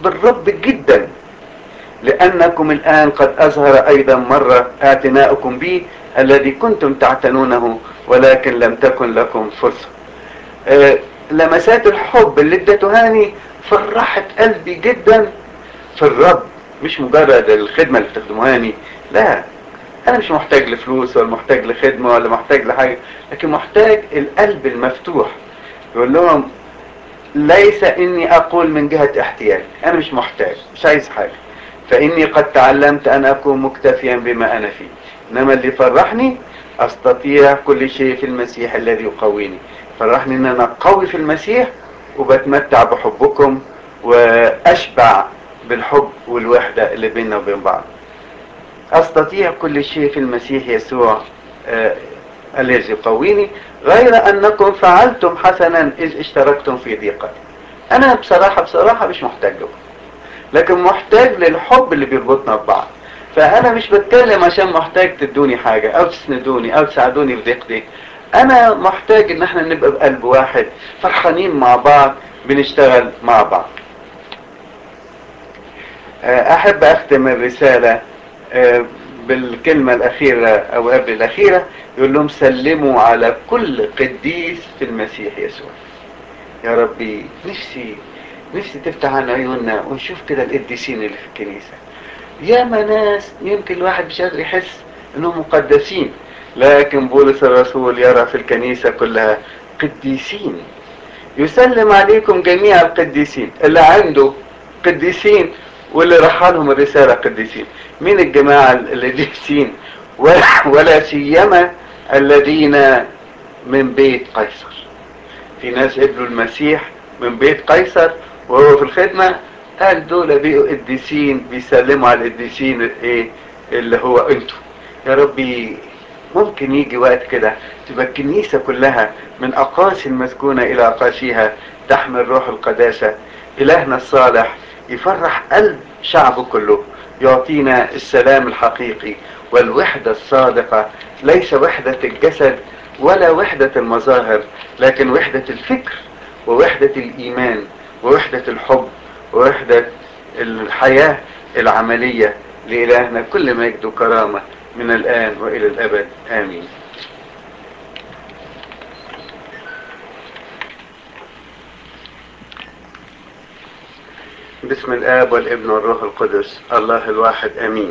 حب الرب جدا لأنكم الآن قد أظهر أيضا مرة اعتناؤكم بي الذي كنتم تعتنونه ولكن لم تكن لكم فرصة آه لمسات الحب اللي ادتهاني فرحت قلبي جدا في الرب مش مجرد الخدمة اللي بتخدموهاني لا انا مش محتاج لفلوس ولا محتاج لخدمة ولا محتاج لحاجة لكن محتاج القلب المفتوح يقول لهم ليس اني اقول من جهة احتياج انا مش محتاج مش عايز حاجة فاني قد تعلمت ان اكون مكتفيا بما انا فيه انما اللي فرحني استطيع كل شيء في المسيح الذي يقويني فرحني ان انا قوي في المسيح وبتمتع بحبكم واشبع بالحب والوحدة اللي بيننا وبين بعض استطيع كل شيء في المسيح يسوع آه الذي يقويني غير انكم فعلتم حسنا اذ اشتركتم في ضيقتي انا بصراحة بصراحة مش محتاج لكم لكن محتاج للحب اللي بيربطنا ببعض فانا مش بتكلم عشان محتاج تدوني حاجة او تسندوني او تساعدوني في ضيقتي انا محتاج ان احنا نبقى بقلب واحد فرحانين مع بعض بنشتغل مع بعض احب اختم الرسالة بالكلمة الاخيرة او قبل الاخيرة يقول لهم سلموا على كل قديس في المسيح يسوع يا ربي نفسي نفسي تفتح عن عيوننا ونشوف كده القديسين اللي في الكنيسة ياما ناس يمكن الواحد مش قادر يحس انهم مقدسين لكن بولس الرسول يرى في الكنيسة كلها قديسين يسلم عليكم جميع القديسين اللي عنده قديسين واللي رحلهم الرسالة قديسين مين الجماعة القديسين ولا, ولا سيما الذين من بيت قيصر في ناس قبلوا المسيح من بيت قيصر وهو في الخدمة قال دول بقوا قديسين بيسلموا على القديسين ايه اللي هو انتوا يا ربي ممكن يجي وقت كده تبقى الكنيسة كلها من أقاصي المسكونة إلى أقاصيها تحمل روح القداسة إلهنا الصالح يفرح قلب شعبه كله يعطينا السلام الحقيقي والوحدة الصادقة ليس وحدة الجسد ولا وحدة المظاهر لكن وحدة الفكر ووحدة الإيمان ووحدة الحب ووحدة الحياة العملية لإلهنا كل مجد وكرامة من الآن وإلى الأبد آمين بسم الآب والابن والروح القدس الله الواحد آمين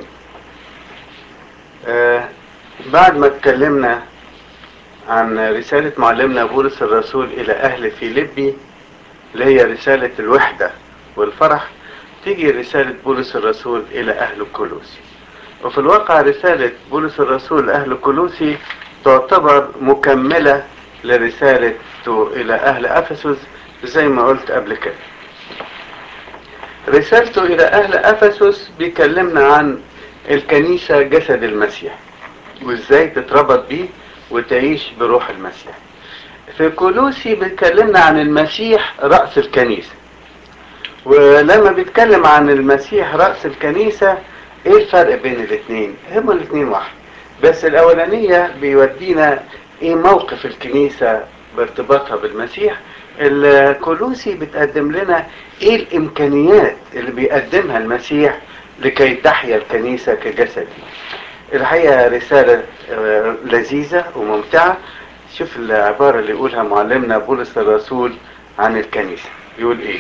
آه بعد ما اتكلمنا عن رسالة معلمنا بولس الرسول إلى أهل فيليبي اللي هي رسالة الوحدة والفرح تيجي رسالة بولس الرسول إلى أهل كولوسي وفي الواقع رسالة بولس الرسول أهل كولوسي تعتبر مكملة لرسالته إلى أهل أفسس زي ما قلت قبل كده رسالته إلى أهل أفسس بيكلمنا عن الكنيسة جسد المسيح وإزاي تتربط بيه وتعيش بروح المسيح في كولوسي بيتكلمنا عن المسيح رأس الكنيسة ولما بيتكلم عن المسيح رأس الكنيسة ايه الفرق بين الاثنين هما الاثنين واحد بس الاولانية بيودينا ايه موقف الكنيسة بارتباطها بالمسيح الكولوسي بتقدم لنا ايه الامكانيات اللي بيقدمها المسيح لكي تحيا الكنيسة كجسد الحقيقة رسالة لذيذة وممتعة شوف العبارة اللي يقولها معلمنا بولس الرسول عن الكنيسة يقول ايه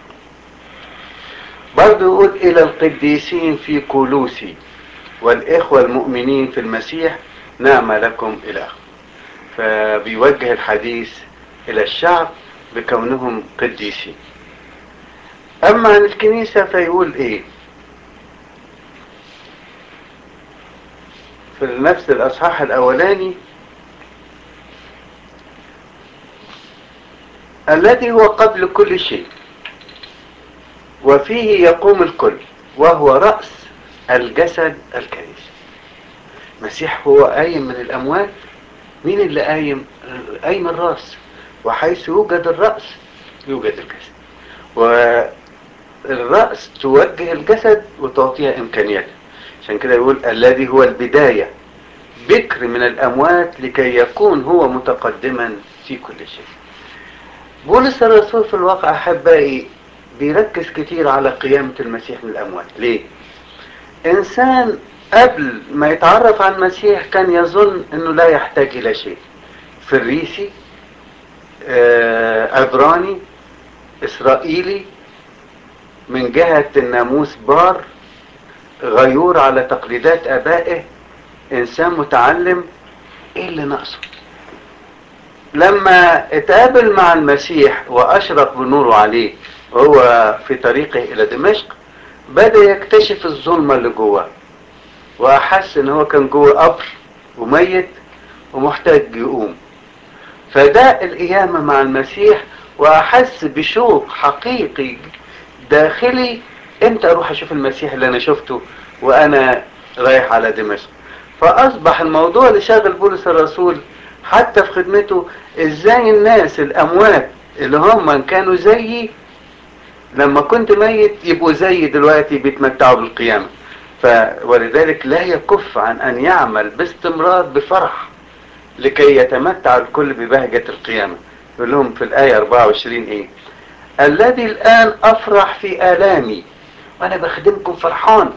برضه يقول الى القديسين في كولوسي والاخوة المؤمنين في المسيح نعم لكم اله فبيوجه الحديث الى الشعب بكونهم قديسين اما عن الكنيسة فيقول ايه في نفس الاصحاح الاولاني الذي هو قبل كل شيء وفيه يقوم الكل وهو رأس الجسد الكنيسة المسيح هو قايم من الأموات مين اللي قايم قايم الرأس وحيث يوجد الرأس يوجد الجسد والرأس توجه الجسد وتعطيها إمكانياتها عشان كده يقول الذي هو البداية بكر من الأموات لكي يكون هو متقدما في كل شيء بولس الرسول في الواقع أحبائي بيركز كتير على قيامة المسيح من الأموات ليه؟ إنسان قبل ما يتعرف على المسيح كان يظن أنه لا يحتاج إلى شيء فريسي آه، عبراني إسرائيلي من جهة الناموس بار غيور على تقليدات آبائه إنسان متعلم إيه اللي ناقصه لما اتقابل مع المسيح وأشرق بنوره عليه وهو في طريقه إلى دمشق بدأ يكتشف الظلمة اللي جواه وأحس إن هو كان جوه قبر وميت ومحتاج يقوم فده القيامة مع المسيح وأحس بشوق حقيقي داخلي امتى اروح اشوف المسيح اللي انا شفته وانا رايح على دمشق فاصبح الموضوع اللي شاغل بولس الرسول حتى في خدمته ازاي الناس الاموات اللي هم كانوا زيي لما كنت ميت يبقوا زيي دلوقتي بيتمتعوا بالقيامة ف ولذلك لا يكف عن ان يعمل باستمرار بفرح لكي يتمتع الكل ببهجة القيامة يقول لهم في الآية 24 ايه الذي الآن أفرح في آلامي وأنا بخدمكم فرحان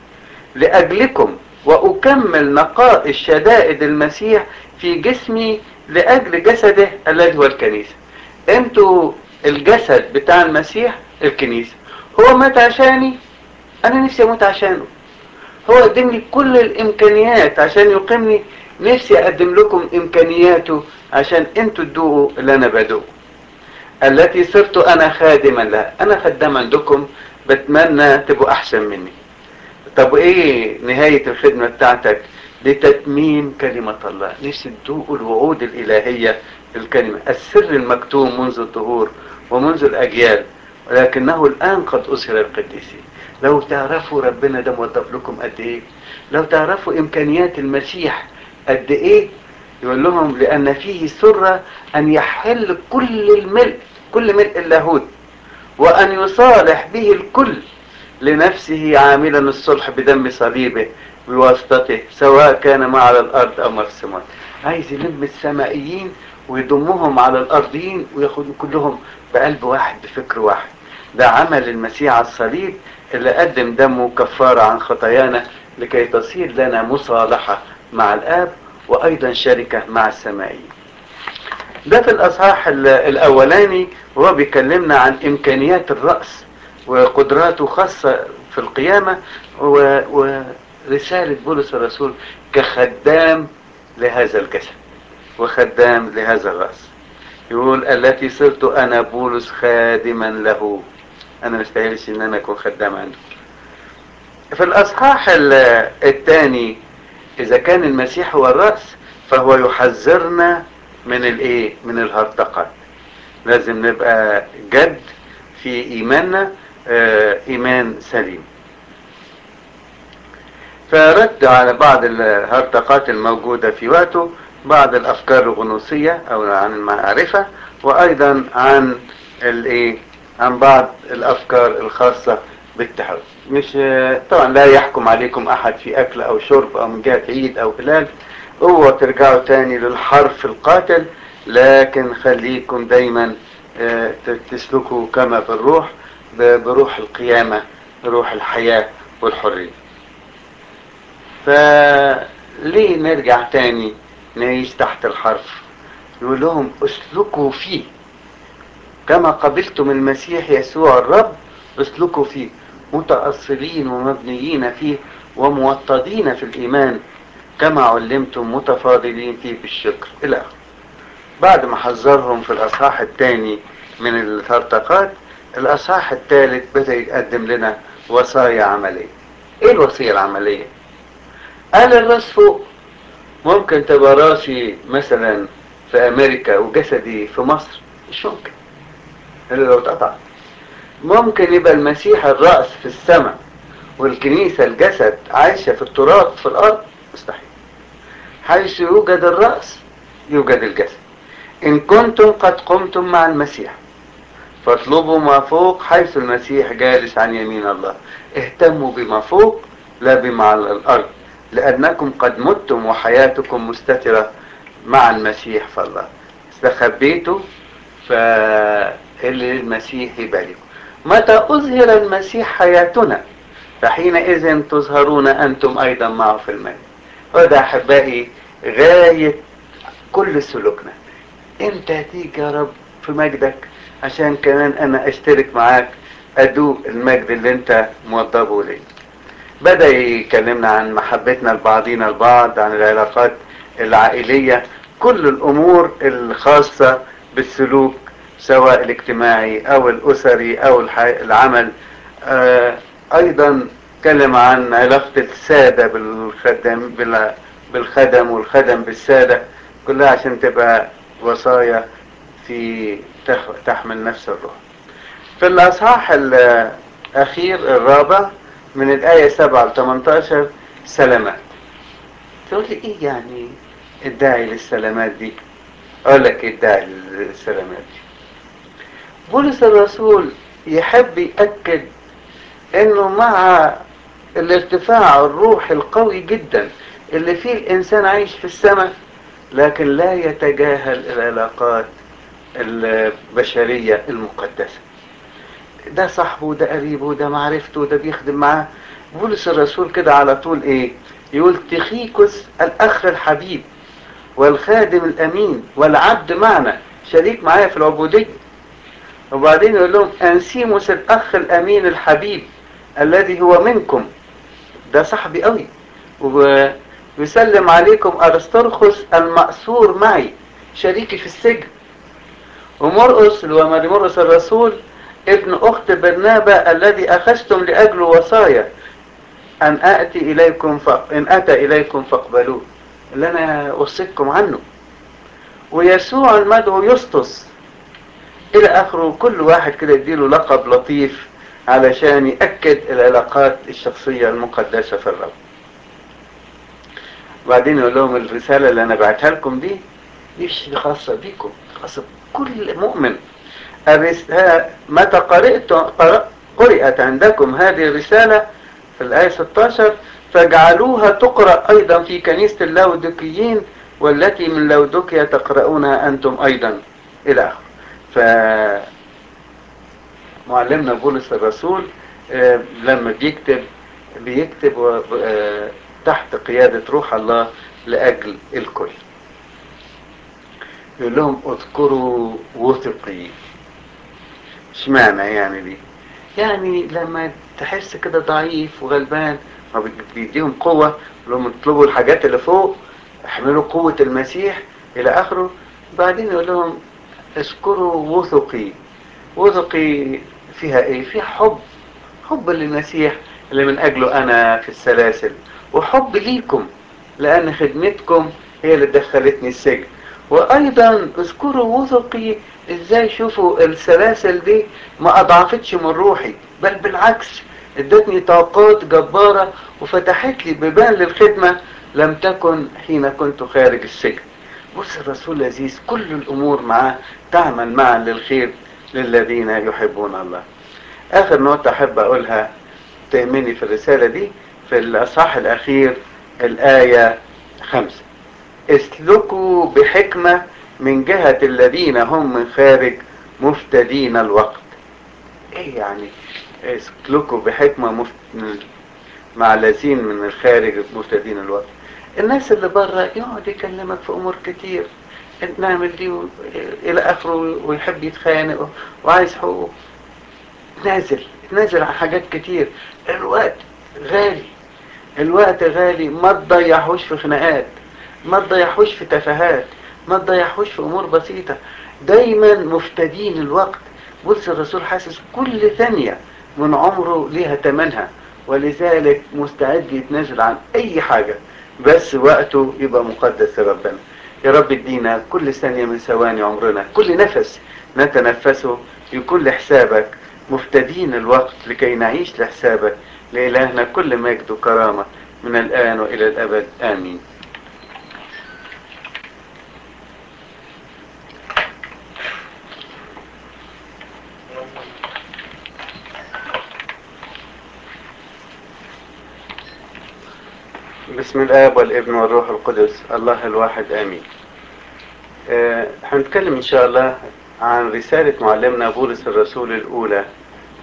لأجلكم وأكمل نقاء الشدائد المسيح في جسمي لأجل جسده الذي هو الكنيسة انتوا الجسد بتاع المسيح الكنيسة هو مات عشاني أنا نفسي أموت عشانه هو قدم لي كل الإمكانيات عشان يقيمني نفسي أقدم لكم إمكانياته عشان انتوا تدوقوا اللي أنا بدوقه التي صرت انا خادما لها انا خدام عندكم بتمنى تبقوا احسن مني طب ايه نهاية الخدمة بتاعتك لتتميم كلمة الله نفسي تدوقوا الوعود الالهية الكلمة السر المكتوم منذ الظهور ومنذ الاجيال ولكنه الان قد اظهر القديسين لو تعرفوا ربنا ده موظف لكم قد ايه لو تعرفوا امكانيات المسيح قد ايه يقول لهم لأن فيه سرة أن يحل كل الملء كل ملء اللاهوت وأن يصالح به الكل لنفسه عاملا الصلح بدم صليبه بواسطته سواء كان ما على الأرض أو ما في السماء عايز يلم السمائيين ويضمهم على الأرضيين وياخدوا كلهم بقلب واحد بفكر واحد ده عمل المسيح على الصليب اللي قدم دمه كفارة عن خطايانا لكي تصير لنا مصالحة مع الآب وايضا شركة مع السمائيين ده في الاصحاح الاولاني وهو بيكلمنا عن امكانيات الرأس وقدراته خاصة في القيامة ورسالة بولس الرسول كخدام لهذا الجسد وخدام لهذا الرأس يقول التي صرت انا بولس خادما له انا مستاهلش ان انا اكون خدام عنده في الاصحاح الثاني إذا كان المسيح هو الرأس فهو يحذرنا من الإيه؟ من الهرطقات. لازم نبقى جد في إيماننا آه إيمان سليم. فرد على بعض الهرطقات الموجودة في وقته بعض الأفكار الغنوصية أو عن المعرفة وأيضا عن الإيه؟ عن بعض الأفكار الخاصة بالتحول مش طبعا لا يحكم عليكم احد في اكل او شرب او من جهة عيد او هلال اوعوا ترجعوا تاني للحرف القاتل لكن خليكم دايما تسلكوا كما بالروح بروح القيامة بروح الحياة والحرية فليه نرجع تاني نعيش تحت الحرف يقول لهم اسلكوا فيه كما قبلتم المسيح يسوع الرب اسلكوا فيه متأصلين ومبنيين فيه وموطدين في الإيمان كما علمتم متفاضلين فيه بالشكر إلى آخره بعد ما حذرهم في الأصحاح الثاني من الهرطقات الأصحاح الثالث بدأ يقدم لنا وصايا عملية إيه الوصية العملية؟ قال الراس فوق ممكن تبقى راسي مثلا في أمريكا وجسدي في مصر مش ممكن إلا لو اتقطع ممكن يبقى المسيح الرأس في السماء والكنيسة الجسد عايشة في التراب في الأرض مستحيل حيث يوجد الرأس يوجد الجسد إن كنتم قد قمتم مع المسيح فاطلبوا ما فوق حيث المسيح جالس عن يمين الله اهتموا بما فوق لا بما على الأرض لأنكم قد متم وحياتكم مستترة مع المسيح فالله استخبيتوا فاللي المسيح يباركوا متى أظهر المسيح حياتنا فحينئذ تظهرون أنتم أيضا معه في المجد وده أحبائي غاية كل سلوكنا امتى تيجي يا رب في مجدك عشان كمان انا اشترك معاك ادوق المجد اللي انت موضبه لي بدأ يكلمنا عن محبتنا لبعضينا البعض عن العلاقات العائلية كل الامور الخاصة بالسلوك سواء الاجتماعي او الاسري او العمل آه ايضا تكلم عن علاقة السادة بالخدم بالخدم والخدم بالسادة كلها عشان تبقى وصايا في تحمل نفس الروح في الأصحاح الأخير الرابع من الآية 7 ل 18 سلامات تقول لي إيه يعني الداعي للسلامات دي أقول لك إيه الداعي للسلامات دي بولس الرسول يحب يأكد إنه مع الارتفاع الروحي القوي جدا اللي فيه الإنسان عايش في السماء لكن لا يتجاهل العلاقات البشرية المقدسة ده صاحبه ده قريبه ده معرفته ده بيخدم معاه بولس الرسول كده على طول ايه يقول تخيكوس الاخ الحبيب والخادم الامين والعبد معنا شريك معايا في العبودية وبعدين يقول لهم انسيموس الاخ الامين الحبيب الذي هو منكم ده صاحبي قوي ويسلم عليكم ارسطرخس المأسور معي شريكي في السجن ومرقس اللي هو مرقس الرسول ابن اخت برنابا الذي اخذتم لاجله وصايا ان اتي اليكم ف... ان اتى اليكم فاقبلوه اللي انا وصيتكم عنه ويسوع المدعو يسطس الى اخره كل واحد كده يديله لقب لطيف علشان يأكد العلاقات الشخصية المقدسة في الرب وبعدين يقول لهم الرسالة اللي انا بعتها لكم دي مش خاصة بيكم خاصة بكل مؤمن متى قرأت قرأت عندكم هذه الرسالة في الآية 16 فاجعلوها تقرأ أيضا في كنيسة اللودكيين والتي من لودكيا تقرؤونها أنتم أيضا إلى آخره ف معلمنا بولس الرسول لما بيكتب بيكتب تحت قيادة روح الله لأجل الكل يقول لهم اذكروا وثقي اشمعنى يعني دي يعني لما تحس كده ضعيف وغلبان ما بيديهم قوة لهم اطلبوا الحاجات اللي فوق احملوا قوة المسيح الى اخره بعدين يقول لهم اذكروا وثقي وثقي فيها ايه فيها حب حب للمسيح اللي من اجله انا في السلاسل وحب ليكم لان خدمتكم هي اللي دخلتني السجن وايضا اذكروا وثقي ازاي شوفوا السلاسل دي ما اضعفتش من روحي بل بالعكس ادتني طاقات جبارة وفتحت لي بيبان للخدمة لم تكن حين كنت خارج السجن بص الرسول لذيذ كل الامور معاه تعمل معا للخير للذين يحبون الله اخر نقطة احب اقولها تأمني في الرسالة دي في الاصحاح الاخير الاية خمسة اسلكوا بحكمة من جهة الذين هم من خارج مفتدين الوقت ايه يعني اسلكوا بحكمة مفت... مع الذين من الخارج مفتدين الوقت الناس اللي بره يقعد يكلمك في امور كتير نعمل دي و... الى اخره ويحب يتخانق وعايز حقوق تنازل تنازل عن حاجات كتير الوقت غالي الوقت غالي ما تضيعهوش في خناقات ما تضيعهوش في تفاهات ما تضيعهوش في امور بسيطة دايما مفتدين الوقت بولس الرسول حاسس كل ثانية من عمره ليها تمنها ولذلك مستعد يتنازل عن اي حاجة بس وقته يبقى مقدس لربنا يا رب ادينا كل ثانية من ثواني عمرنا كل نفس نتنفسه يكون لحسابك مفتدين الوقت لكي نعيش لحسابك لإلهنا كل مجد وكرامة من الآن وإلى الأبد آمين بسم الآب والابن والروح القدس الله الواحد آمين أه هنتكلم إن شاء الله عن رسالة معلمنا بولس الرسول الأولى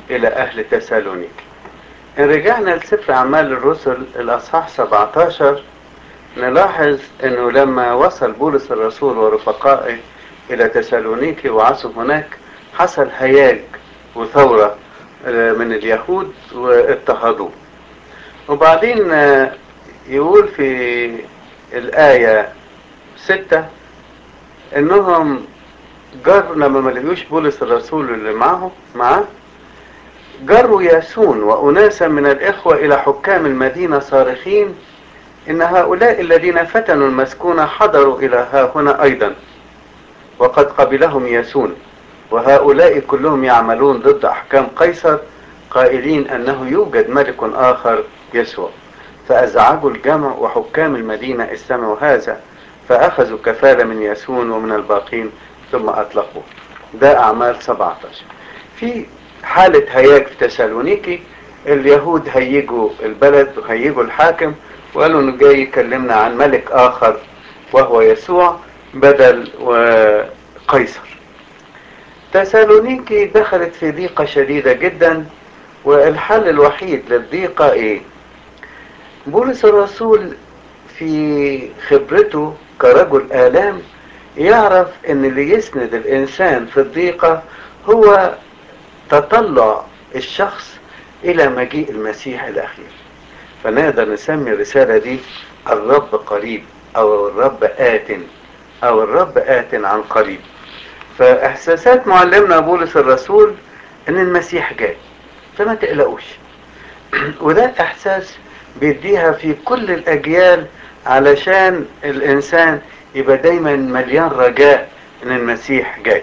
إلى أهل تسالونيك إن رجعنا لسفر أعمال الرسل الأصحاح 17 نلاحظ أنه لما وصل بولس الرسول ورفقائه إلى تسالونيكي وعصوا هناك حصل هياج وثورة من اليهود واضطهدوه وبعدين يقول في الآية ستة انهم جر لما ما لقيوش بولس الرسول اللي معه معاه جروا ياسون وأناسا من الإخوة إلى حكام المدينة صارخين إن هؤلاء الذين فتنوا المسكونة حضروا إلى ها هنا أيضا وقد قبلهم ياسون وهؤلاء كلهم يعملون ضد أحكام قيصر قائلين أنه يوجد ملك آخر يسوع فأزعجوا الجمع وحكام المدينة استمعوا هذا فأخذوا كفالة من ياسون ومن الباقين ثم أطلقوه ده أعمال 17 في حالة هياج في تسالونيكي اليهود هيجوا البلد وهيجوا الحاكم وقالوا انه جاي يكلمنا عن ملك اخر وهو يسوع بدل وقيصر تسالونيكي دخلت في ضيقة شديدة جدا والحل الوحيد للضيقة ايه بولس الرسول في خبرته كرجل آلام يعرف ان اللي يسند الانسان في الضيقة هو تطلع الشخص الى مجيء المسيح الاخير فنقدر نسمي الرسالة دي الرب قريب او الرب آت او الرب آت عن قريب فاحساسات معلمنا بولس الرسول ان المسيح جاي فما تقلقوش وده احساس بيديها في كل الاجيال علشان الانسان يبقى دايما مليان رجاء ان المسيح جاي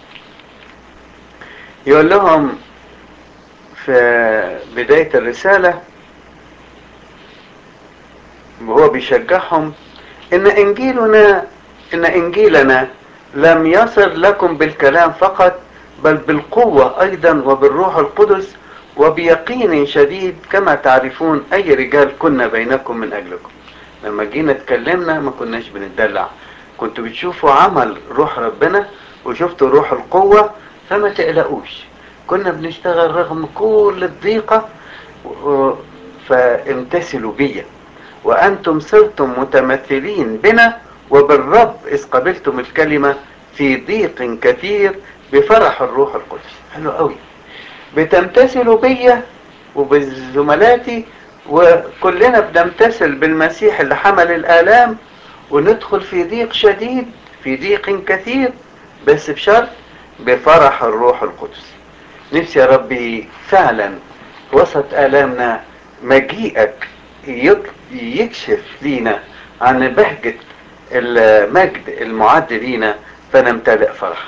يقول لهم في بداية الرسالة وهو بيشجعهم ان انجيلنا ان انجيلنا لم يصل لكم بالكلام فقط بل بالقوة ايضا وبالروح القدس وبيقين شديد كما تعرفون اي رجال كنا بينكم من اجلكم لما جينا اتكلمنا ما كناش بنتدلع كنتوا بتشوفوا عمل روح ربنا وشفتوا روح القوة فما تقلقوش كنا بنشتغل رغم كل الضيقة فامتثلوا بيا وأنتم صرتم متمثلين بنا وبالرب إذ قبلتم الكلمة في ضيق كثير بفرح الروح القدس حلو قوي بتمتثلوا بيا وبزملاتي وكلنا بنمتثل بالمسيح اللي حمل الآلام وندخل في ضيق شديد في ضيق كثير بس بشرط بفرح الروح القدس نفسي يا ربي فعلا وسط آلامنا مجيئك يكشف لينا عن بهجة المجد المعد لينا فنمتلئ فرح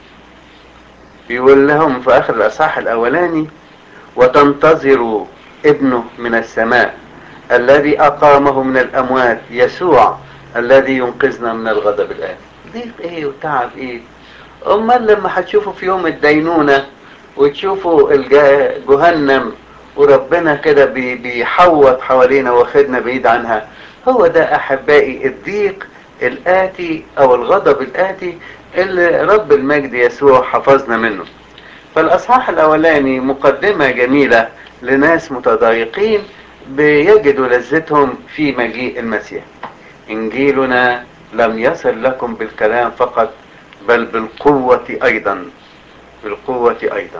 بيقول لهم في آخر الأصحاح الأولاني وتنتظروا ابنه من السماء الذي أقامه من الأموات يسوع الذي ينقذنا من الغضب الآن ضيق ايه وتعب ايه امال لما هتشوفوا في يوم الدينونة وتشوفوا جهنم وربنا كده بيحوط حوالينا واخدنا بعيد عنها هو ده احبائي الضيق الاتي او الغضب الاتي اللي رب المجد يسوع حفظنا منه فالاصحاح الاولاني مقدمة جميلة لناس متضايقين بيجدوا لذتهم في مجيء المسيح انجيلنا لم يصل لكم بالكلام فقط بل بالقوة ايضا بالقوة ايضا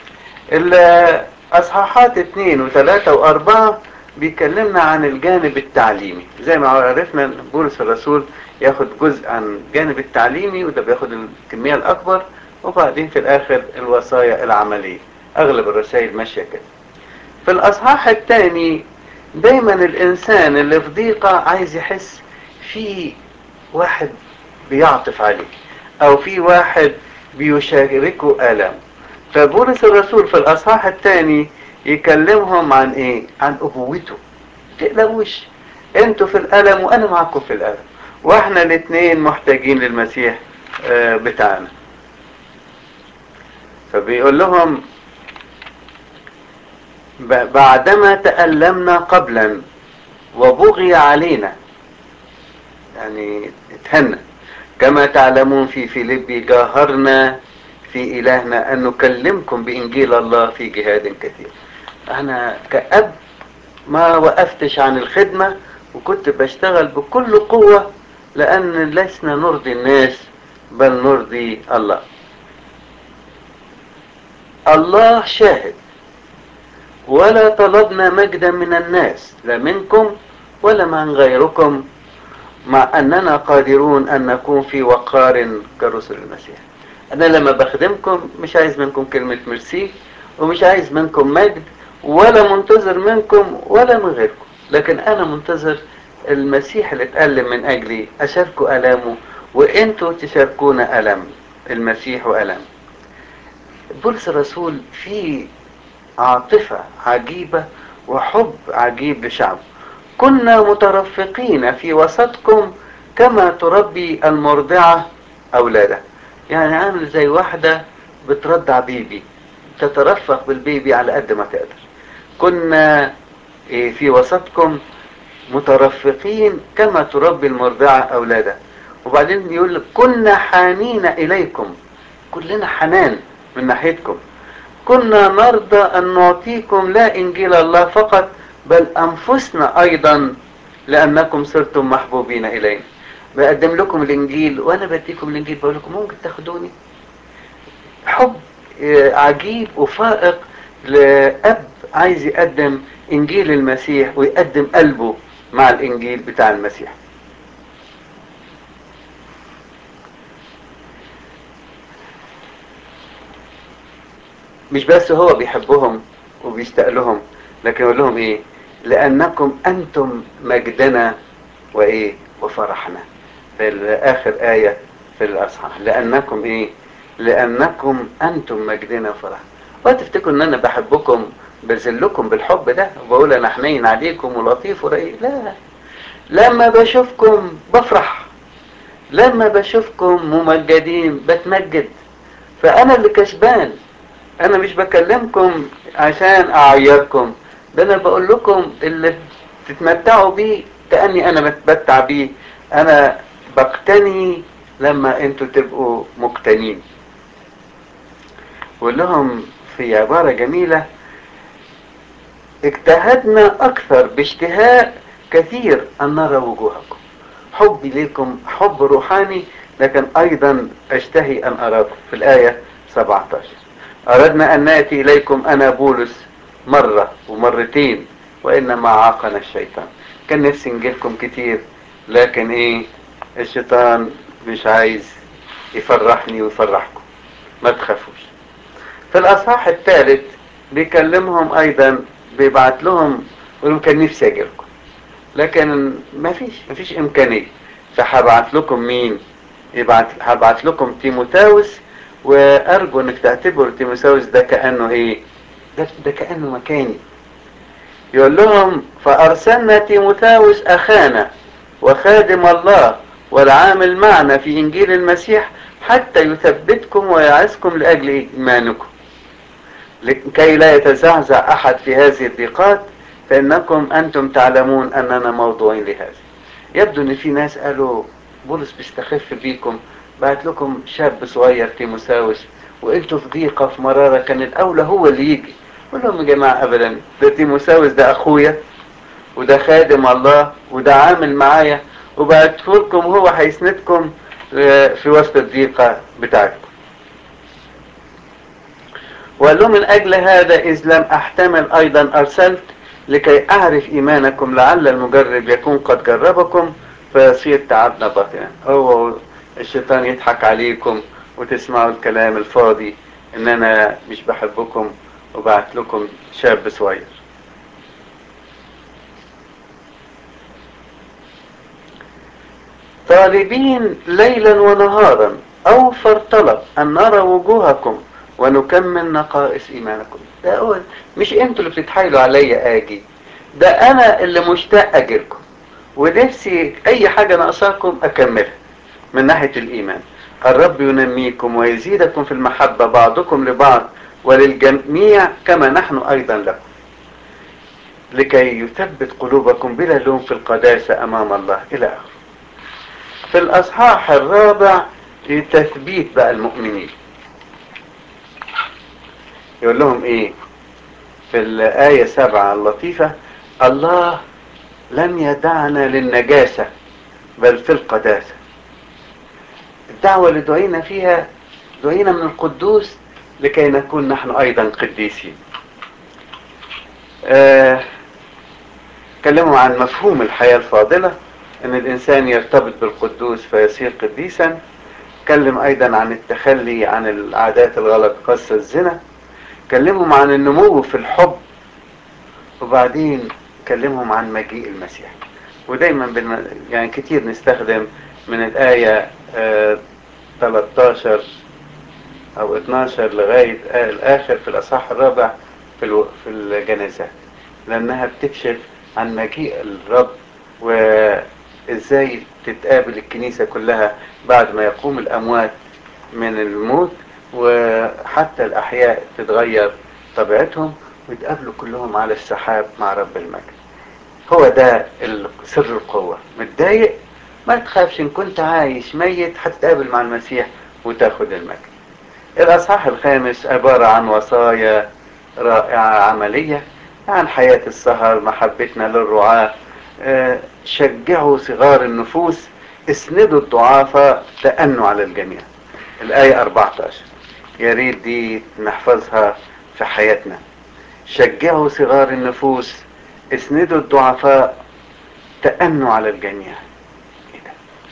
الاصحاحات اثنين وثلاثة واربعة بيكلمنا عن الجانب التعليمي زي ما عرفنا بولس الرسول ياخد جزء عن الجانب التعليمي وده بياخد الكمية الاكبر وبعدين في الاخر الوصايا العملية اغلب الرسائل ماشية كده في الاصحاح الثاني دايما الانسان اللي في ضيقة عايز يحس في واحد بيعطف عليه او في واحد بيشاركه الام فبولس الرسول في الاصحاح الثاني يكلمهم عن ايه عن ابوته تقلقوش انتوا في الالم وانا معكم في الالم واحنا الاثنين محتاجين للمسيح بتاعنا فبيقول لهم بعدما تألمنا قبلا وبغي علينا يعني اتهنى كما تعلمون في فيليبي جاهرنا في إلهنا أن نكلمكم بإنجيل الله في جهاد كثير أنا كأب ما وقفتش عن الخدمة وكنت بشتغل بكل قوة لأن لسنا نرضي الناس بل نرضي الله الله شاهد ولا طلبنا مجدا من الناس لا منكم ولا من غيركم مع أننا قادرون أن نكون في وقار كرسل المسيح أنا لما بخدمكم مش عايز منكم كلمة ميرسي ومش عايز منكم مجد ولا منتظر منكم ولا من غيركم لكن أنا منتظر المسيح اللي اتألم من أجلي أشاركوا ألامه وأنتوا تشاركون ألم المسيح وألم بولس الرسول في عاطفة عجيبة وحب عجيب لشعبه كنا مترفقين في وسطكم كما تربي المرضعة أولادها يعني عامل زي واحدة بترضع بيبي تترفق بالبيبي على قد ما تقدر كنا في وسطكم مترفقين كما تربي المرضعة أولادها وبعدين يقول كنا حانين إليكم كلنا حنان من ناحيتكم كنا نرضى أن نعطيكم لا إنجيل الله فقط بل أنفسنا أيضا لأنكم صرتم محبوبين إلينا بقدم لكم الإنجيل وأنا بديكم الإنجيل بقول لكم ممكن تاخدوني حب عجيب وفائق لأب عايز يقدم إنجيل المسيح ويقدم قلبه مع الإنجيل بتاع المسيح مش بس هو بيحبهم وبيشتاق لكن يقول لهم ايه لانكم انتم مجدنا وايه وفرحنا في اخر ايه في الاصحاح لانكم ايه لانكم انتم مجدنا وفرحنا وتفتكروا ان انا بحبكم بذلكم بالحب ده وبقول انا حنين عليكم ولطيف ورقيق لا لما بشوفكم بفرح لما بشوفكم ممجدين بتمجد فانا اللي كسبان انا مش بكلمكم عشان اعيركم ده انا بقول لكم اللي تتمتعوا بيه كاني انا بتمتع بيه انا بقتني لما انتوا تبقوا مقتنين وقول لهم في عبارة جميلة اجتهدنا اكثر باشتهاء كثير ان نرى وجوهكم حبي لكم حب روحاني لكن ايضا اشتهي ان اراكم في الاية 17 أردنا أن نأتي إليكم أنا بولس مرة ومرتين وإنما عاقنا الشيطان كان نفسي نجيلكم كتير لكن إيه الشيطان مش عايز يفرحني ويفرحكم ما تخافوش في الأصحاح الثالث بيكلمهم أيضا بيبعت لهم يقول كان نفسي أجيلكم لكن ما فيش ما فيش إمكانية فهبعت لكم مين يبعت هبعت لكم تيموتاوس وارجو انك تعتبر تيموساوس ده كانه ايه ده, ده كانه مكاني يقول لهم فارسلنا تيموثاوس اخانا وخادم الله والعامل معنا في انجيل المسيح حتى يثبتكم ويعزكم لاجل ايمانكم لكي لا يتزعزع احد في هذه الضيقات فانكم انتم تعلمون اننا موضوعين لهذا يبدو ان في ناس قالوا بولس بيستخف بيكم بعت لكم شاب صغير تيموساوس وانتوا في ضيقه في مراره كان الاولى هو اللي يجي قول لهم يا جماعه ابدا ده تيموساوس ده اخويا وده خادم الله وده عامل معايا وبعته لكم هو هيسندكم في وسط الضيقه بتاعتكم وقال له من اجل هذا اذ لم احتمل ايضا ارسلت لكي اعرف ايمانكم لعل المجرب يكون قد جربكم فيصير تعبنا باطنا هو الشيطان يضحك عليكم وتسمعوا الكلام الفاضي ان انا مش بحبكم وبعت لكم شاب صغير طالبين ليلا ونهارا اوفر طلب ان نرى وجوهكم ونكمل نقائص ايمانكم ده هو مش انتوا اللي بتتحايلوا عليا اجي ده انا اللي مشتاق اجيلكم ونفسي اي حاجه ناقصاكم اكملها من ناحيه الايمان الرب ينميكم ويزيدكم في المحبه بعضكم لبعض وللجميع كما نحن ايضا لكم لكي يثبت قلوبكم بلا لوم في القداسه امام الله الى اخره في الاصحاح الرابع تثبيت بقى المؤمنين يقول لهم ايه في الآية سبعة اللطيفة الله لم يدعنا للنجاسة بل في القداسة الدعوة اللي دعينا فيها دعينا من القدوس لكي نكون نحن أيضا قديسين آه كلموا عن مفهوم الحياة الفاضلة ان الانسان يرتبط بالقدوس فيصير قديسا كلم ايضا عن التخلي عن العادات الغلط قصة الزنا كلمهم عن النمو في الحب وبعدين كلمهم عن مجيء المسيح ودايما بن... يعني كتير نستخدم من الآية آه 13 أو 12 لغاية آه الآخر في الأصحاح الرابع في, الو... في الجنازات لأنها بتكشف عن مجيء الرب وإزاي تتقابل الكنيسة كلها بعد ما يقوم الأموات من الموت وحتى الأحياء تتغير طبيعتهم ويتقابلوا كلهم على السحاب مع رب المجد هو ده سر القوة متضايق ما تخافش ان كنت عايش ميت هتتقابل مع المسيح وتاخد المجد الاصحاح الخامس عبارة عن وصايا رائعة عملية عن حياة السهر محبتنا للرعاة أه شجعوا صغار النفوس اسندوا الضعافة تأنوا على الجميع الآية 14 يا ريت دي نحفظها في حياتنا شجعوا صغار النفوس اسندوا الضعفاء تأنوا على الجميع ايه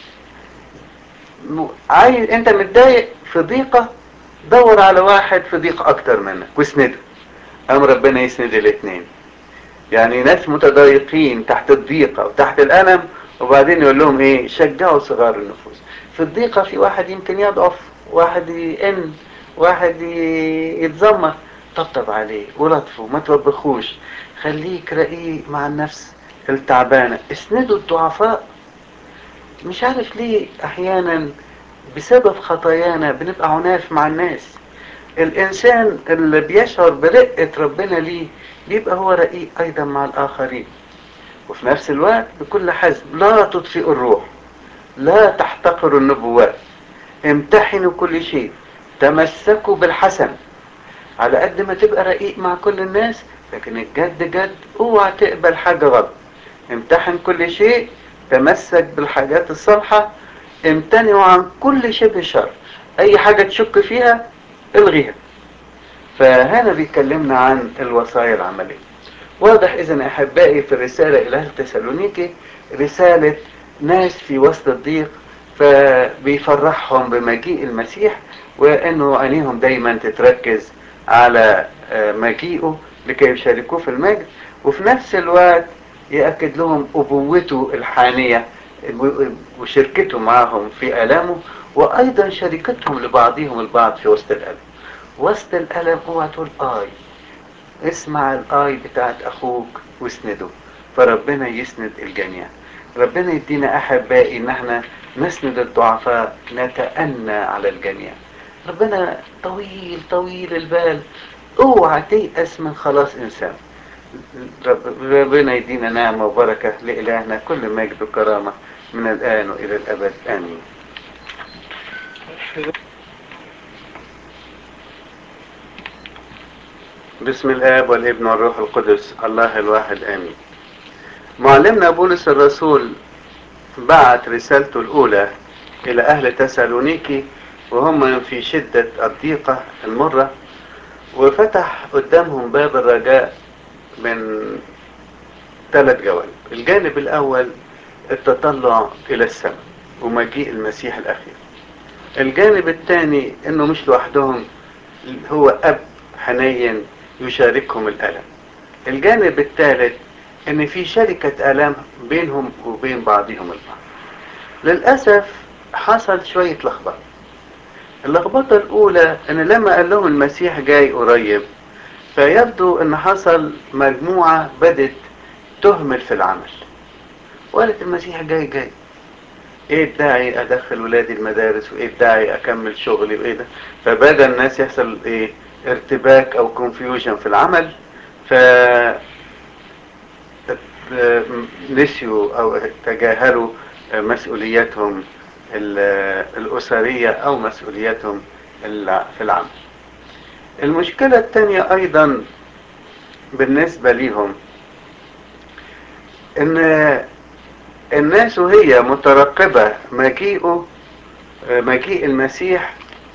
ده عايز انت متضايق في ضيقة دور على واحد في ضيق اكتر منك واسنده قام ربنا يسند الاثنين يعني ناس متضايقين تحت الضيقة وتحت الألم وبعدين يقول لهم ايه شجعوا صغار النفوس في الضيقة في واحد يمكن يضعف واحد يئن واحد يتذمر طبطب عليه ولطفه ما توبخوش خليك رقيق مع النفس التعبانة اسندوا الضعفاء مش عارف ليه احيانا بسبب خطايانا بنبقى عناف مع الناس الانسان اللي بيشعر برقة ربنا ليه بيبقى هو رقيق ايضا مع الاخرين وفي نفس الوقت بكل حزم لا تطفئوا الروح لا تحتقروا النبوات امتحنوا كل شيء تمسكوا بالحسن على قد ما تبقى رقيق مع كل الناس لكن الجد جد اوعى تقبل حاجة غلط امتحن كل شيء تمسك بالحاجات الصالحة امتنعوا عن كل شبه شر اي حاجة تشك فيها الغيها فهنا بيكلمنا عن الوصايا العملية واضح اذا احبائي في الرسالة الى اهل تسالونيكي رسالة ناس في وسط الضيق فبيفرحهم بمجيء المسيح وانه عينيهم دايما تتركز على مجيئه لكي يشاركوه في المجد وفي نفس الوقت يأكد لهم أبوته الحانية وشركته معهم في آلامه وأيضا شركتهم لبعضهم البعض في وسط الألم وسط الألم اوعى تقول آي اسمع الآي بتاعت أخوك واسنده فربنا يسند الجميع ربنا يدينا أحبائي إن احنا نسند الضعفاء نتأنى على الجميع ربنا طويل طويل البال اوعى تيأس من خلاص انسان ربنا يدينا نعمة وبركة لإلهنا كل مجد وكرامة من الآن وإلى الأبد آمين بسم الآب والابن والروح القدس الله الواحد آمين معلمنا بولس الرسول بعت رسالته الأولى إلى أهل تسالونيكي وهم في شدة الضيقة المرة وفتح قدامهم باب الرجاء من ثلاث جوانب الجانب الأول التطلع إلى السماء ومجيء المسيح الأخير الجانب الثاني أنه مش لوحدهم هو أب حنين يشاركهم الألم الجانب الثالث أن في شركة ألم بينهم وبين بعضهم البعض للأسف حصل شوية لخبطة اللخبطة الأولى أن لما قال لهم المسيح جاي قريب فيبدو أن حصل مجموعة بدت تهمل في العمل وقالت المسيح جاي جاي ايه الداعي ادخل ولادي المدارس وايه الداعي اكمل شغلي وايه ده فبدا الناس يحصل ايه ارتباك او كونفيوجن في العمل ف نسيوا او تجاهلوا مسؤولياتهم الأسرية أو مسؤولياتهم في العمل المشكلة التانية ايضا بالنسبة ليهم ان الناس وهي مترقبة مجيئه مجيء المسيح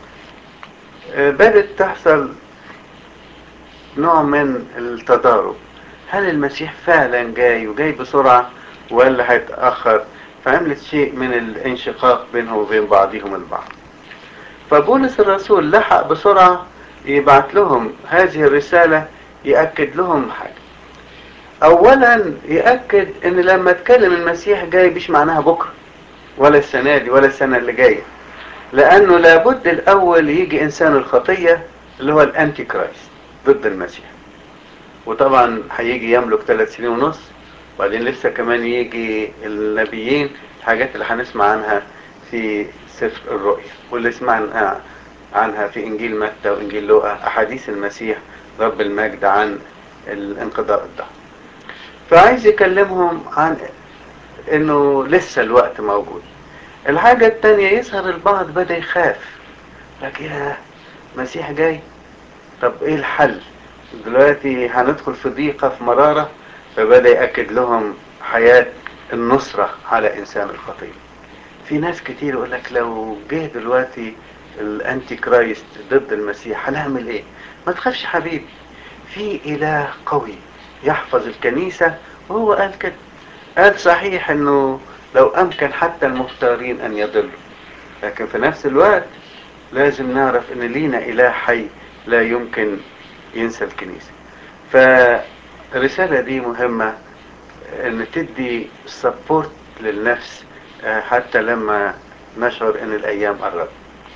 بدت تحصل نوع من التضارب هل المسيح فعلا جاي وجاي بسرعة ولا هيتأخر فعملت شيء من الانشقاق بينهم وبين بعضهم البعض فبولس الرسول لحق بسرعة يبعت لهم هذه الرسالة يأكد لهم حاجة أولا يأكد إن لما اتكلم المسيح جاي مش معناها بكرة ولا السنة دي ولا السنة اللي جاية لأنه لابد الأول يجي إنسان الخطية اللي هو الأنتي كرايست ضد المسيح وطبعا هيجي يملك ثلاث سنين ونص وبعدين لسه كمان يجي النبيين الحاجات اللي هنسمع عنها في سفر الرؤيا واللي سمعنا عنها في انجيل متى وانجيل لوقا احاديث المسيح رب المجد عن الانقضاء الدهر فعايز يكلمهم عن انه لسه الوقت موجود الحاجة التانية يظهر البعض بدأ يخاف لكن يا مسيح جاي طب ايه الحل دلوقتي هندخل في ضيقة في مرارة فبدأ يأكد لهم حياة النصرة على إنسان الخطية في ناس كتير يقول لك لو جه دلوقتي الأنتي كرايست ضد المسيح هنعمل إيه؟ ما تخافش حبيبي في إله قوي يحفظ الكنيسة وهو قال كده قال صحيح إنه لو أمكن حتى المختارين أن يضلوا لكن في نفس الوقت لازم نعرف إن لينا إله حي لا يمكن ينسى الكنيسة فالرسالة دي مهمة ان تدي سبورت للنفس حتى لما نشعر ان الايام قربت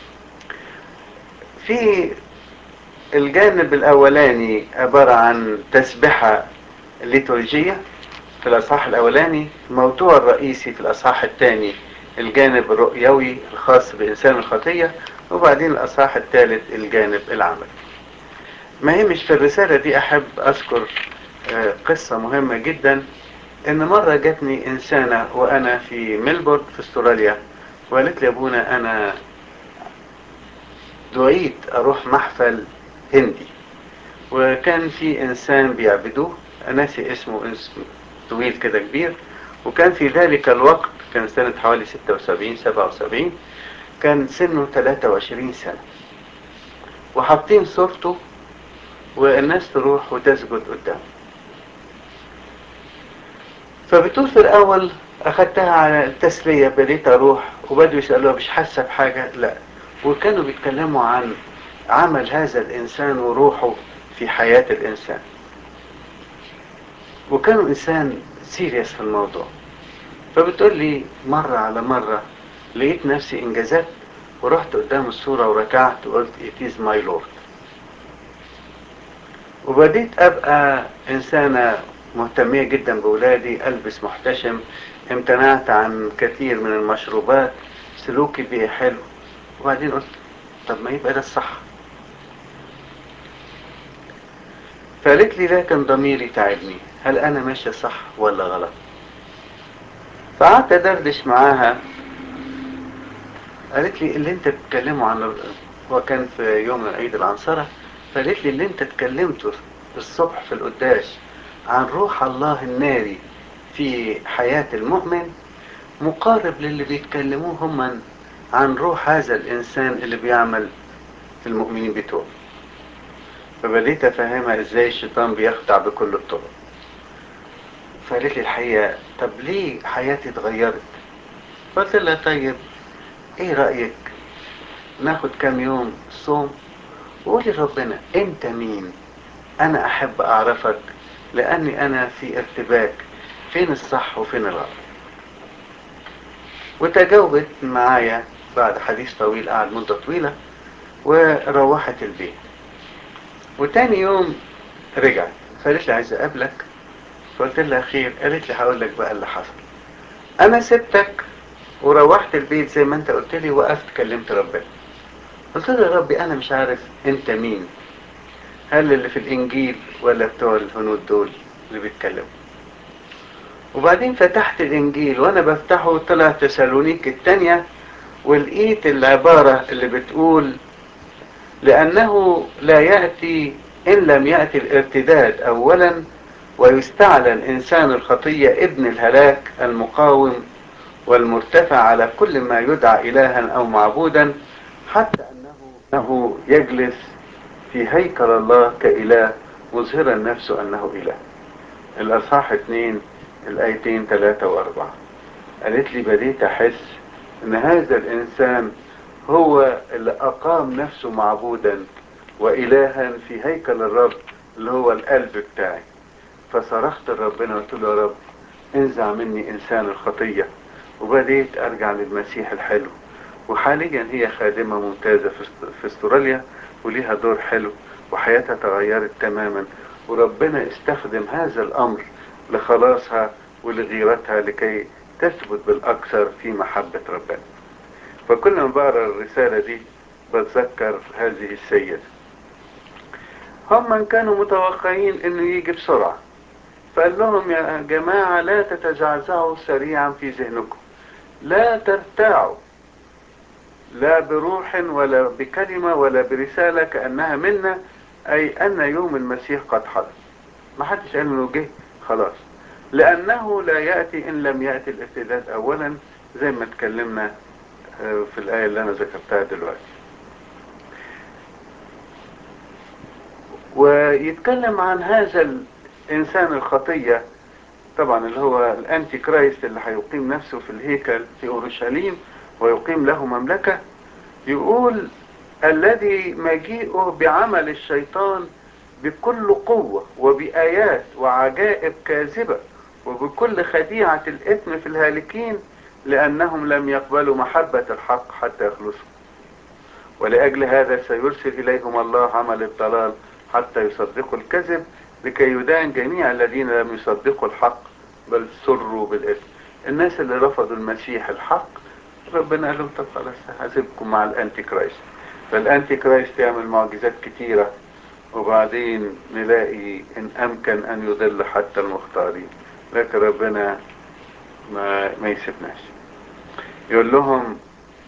في الجانب الاولاني عبارة عن تسبحة ليتورجية في الاصحاح الاولاني الموضوع الرئيسي في الاصحاح الثاني الجانب الرؤيوي الخاص بانسان الخطية وبعدين الاصحاح الثالث الجانب العملي ما هي مش في الرسالة دي أحب أذكر قصة مهمة جدا إن مرة جاتني إنسانة وأنا في ملبورن في استراليا وقالت لي يا أبونا أنا دعيت أروح محفل هندي وكان في إنسان بيعبدوه ناسي اسمه اسم طويل كده كبير وكان في ذلك الوقت كان سنة حوالي 76 77 كان سنه 23 سنة وحاطين صورته والناس تروح وتسجد قدامه فبتقول في الاول اخدتها على التسلية بديت اروح وبدوا يسألوها مش حاسة بحاجة لا وكانوا بيتكلموا عن عمل هذا الانسان وروحه في حياة الانسان وكانوا انسان سيريس في الموضوع فبتقول لي مرة على مرة لقيت نفسي انجذبت ورحت قدام الصورة وركعت وقلت it is my Lord وبديت ابقى انسانة مهتمية جدا بولادي البس محتشم امتنعت عن كثير من المشروبات سلوكي بيه حلو وبعدين قلت طب ما يبقى ده الصح فقالت لي لكن ضميري تعبني هل انا ماشية صح ولا غلط فقعدت ادردش معاها قالت لي اللي انت بتتكلموا عن وكان في يوم عيد العنصرة فقالت لي اللي انت اتكلمته الصبح في القداس عن روح الله الناري في حياة المؤمن مقارب للي بيتكلموه هم عن روح هذا الإنسان اللي بيعمل في المؤمنين بتوعه فبديت أفهمها إزاي الشيطان بيخدع بكل الطرق فقالت لي الحقيقة طب ليه حياتي اتغيرت قلت لها طيب ايه رأيك ناخد كام يوم صوم وقولي ربنا انت مين انا احب اعرفك لاني انا في ارتباك فين الصح وفين الغلط وتجاوبت معايا بعد حديث طويل قعد مدة طويلة وروحت البيت وتاني يوم رجعت فقالت لي عايز اقابلك فقلت لها خير قالت لي هقول لك بقى اللي حصل انا سبتك وروحت البيت زي ما انت قلت لي وقفت كلمت ربنا قلت له يا ربي انا مش عارف انت مين هل اللي في الانجيل ولا بتوع الهنود دول اللي بيتكلموا وبعدين فتحت الانجيل وانا بفتحه طلع تسالونيك التانية ولقيت العبارة اللي بتقول لأنه لا يأتي إن لم يأتي الارتداد أولا ويستعلن إنسان الخطية ابن الهلاك المقاوم والمرتفع على كل ما يدعى إلها أو معبودا حتى أنه يجلس في هيكل الله كإله مظهرا نفسه أنه إله الأصحاح اثنين الآيتين ثلاثة وأربعة قالت لي بديت أحس أن هذا الإنسان هو اللي أقام نفسه معبودا وإلها في هيكل الرب اللي هو القلب بتاعي فصرخت لربنا قلت له يا رب انزع مني إنسان الخطية وبديت أرجع للمسيح الحلو وحاليا هي خادمة ممتازة في استراليا وليها دور حلو وحياتها تغيرت تماما وربنا استخدم هذا الأمر لخلاصها ولغيرتها لكي تثبت بالأكثر في محبة ربنا فكل ما بقرا الرسالة دي بتذكر هذه السيدة هم كانوا متوقعين انه يجي بسرعة فقال لهم يا جماعة لا تتزعزعوا سريعا في ذهنكم لا ترتاعوا لا بروح ولا بكلمة ولا برسالة كأنها منا أي أن يوم المسيح قد حدث ما حدش قال انه جه خلاص لأنه لا يأتي إن لم يأتي الارتداد أولا زي ما اتكلمنا في الآية اللي أنا ذكرتها دلوقتي ويتكلم عن هذا الإنسان الخطية طبعا اللي هو الأنتي كرايست اللي هيقيم نفسه في الهيكل في أورشليم ويقيم له مملكة يقول الذي مجيئه بعمل الشيطان بكل قوة وبآيات وعجائب كاذبة وبكل خديعة الإثم في الهالكين لأنهم لم يقبلوا محبة الحق حتى يخلصوا ولأجل هذا سيرسل إليهم الله عمل الضلال حتى يصدقوا الكذب لكي يدان جميع الذين لم يصدقوا الحق بل سروا بالإثم الناس اللي رفضوا المسيح الحق ربنا قال لهم طب خلاص هسيبكم مع الأنتي كرايست فالأنتي كرايست يعمل معجزات كتيرة وبعدين نلاقي إن أمكن أن يضل حتى المختارين لكن ربنا ما, ما يسيبناش يقول لهم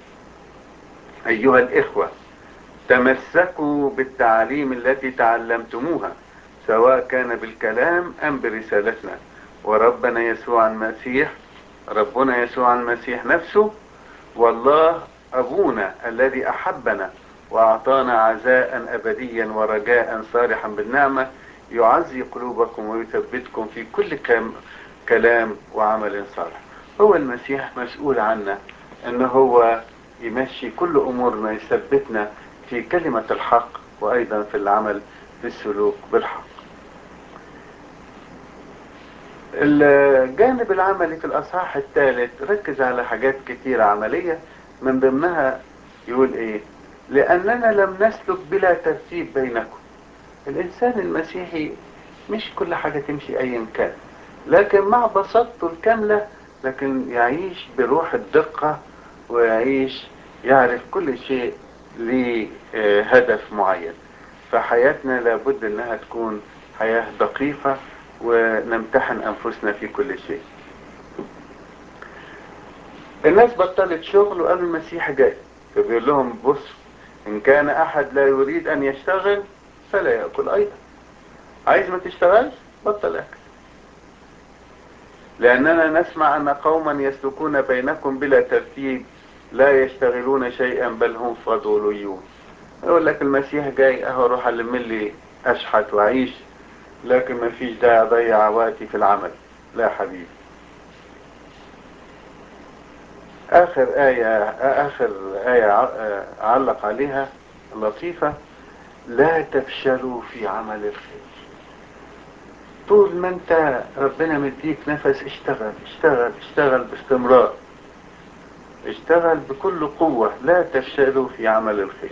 أيها الإخوة تمسكوا بالتعاليم التي تعلمتموها سواء كان بالكلام أم برسالتنا وربنا يسوع المسيح ربنا يسوع المسيح نفسه والله أبونا الذي أحبنا وأعطانا عزاء أبديا ورجاء صالحا بالنعمة يعزي قلوبكم ويثبتكم في كل كلام, كلام وعمل صالح هو المسيح مسؤول عنا أنه هو يمشي كل أمورنا يثبتنا في كلمة الحق وأيضا في العمل في السلوك بالحق الجانب العملي في الأصحاح الثالث ركز على حاجات كتيرة عملية من ضمنها يقول إيه لأننا لم نسلك بلا ترتيب بينكم الإنسان المسيحي مش كل حاجة تمشي أي كان لكن مع بساطته الكاملة لكن يعيش بروح الدقة ويعيش يعرف كل شيء لهدف معين فحياتنا لابد انها تكون حياة دقيقة ونمتحن انفسنا في كل شيء الناس بطلت شغل وقالوا المسيح جاي فبيقول لهم بص ان كان احد لا يريد ان يشتغل فلا يأكل ايضا عايز ما تشتغلش بطل اكل لاننا نسمع ان قوما يسلكون بينكم بلا ترتيب لا يشتغلون شيئا بل هم فضوليون يقول لك المسيح جاي اهو اروح الم لي اشحت واعيش لكن ما فيش داعي اضيع وقتي في العمل لا حبيبي اخر آية اخر آية علق عليها لطيفة لا تفشلوا في عمل الخير طول ما انت ربنا مديك نفس اشتغل اشتغل اشتغل باستمرار اشتغل بكل قوة لا تفشلوا في عمل الخير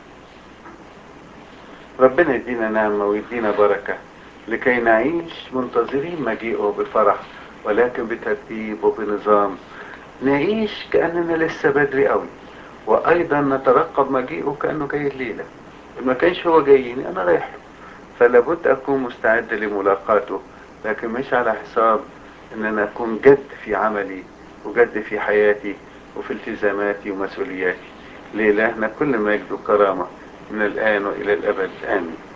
ربنا يدينا نعمة ويدينا بركة لكي نعيش منتظرين مجيئه بفرح ولكن بترتيب وبنظام نعيش كأننا لسه بدري قوي وأيضا نترقب مجيئه كأنه جاي الليلة ما كانش هو جايني أنا رايح له فلابد أكون مستعد لملاقاته لكن مش على حساب أن أنا أكون جد في عملي وجد في حياتي وفي التزاماتي ومسؤولياتي لإلهنا كل مجد وكرامة من الآن وإلى الأبد آمين